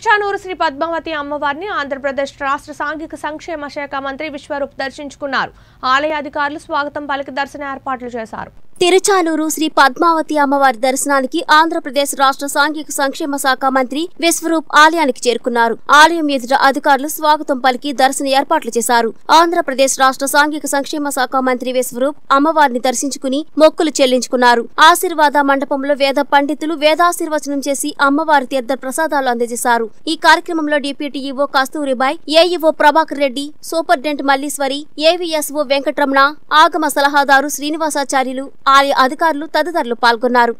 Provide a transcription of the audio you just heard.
తిరుచానూరు శ్రీ పద్మావతి అమ్మవారిని ఆంధ్రప్రదేశ్ రాష్ట్ర సాంఘిక సంక్షేమ శాఖ మంత్రి విశ్వరూప్ దర్శించుకున్నారు ఆలయ అధికారులు స్వాగతం పలికి దర్శన ఏర్పాట్లు చేశారు తిరుచానూరు శ్రీ పద్మావతి అమ్మవారి దర్శనానికి ఆంధ్రప్రదేశ్ రాష్ట్ర సాంఘిక సంక్షేమ శాఖ మంత్రి విశ్వరూప్ ఆలయానికి చేరుకున్నారు ఆలయం ఎదుట అధికారులు స్వాగతం పలికి దర్శన ఏర్పాట్లు చేశారు ఆంధ్రప్రదేశ్ రాష్ట్ర సాంఘిక సంక్షేమ శాఖ మంత్రి విశ్వరూప్ అమ్మవారిని దర్శించుకుని మొక్కులు చెల్లించుకున్నారు ఆశీర్వాద మండపంలో వేద పండితులు వేదాశీర్వచనం చేసి అమ్మవారి తీర్థ ప్రసాదాలు అందజేశారు ఈ కార్యక్రమంలో deputy EO Kasturibai AEO Prabhakar Reddy superintendent Malleswari AVSO Venkataramana ఆగమ సలహాదారు శ్రీనివాసాచార్యులు ఆలయ అధికారులు తదితరులు పాల్గొన్నారు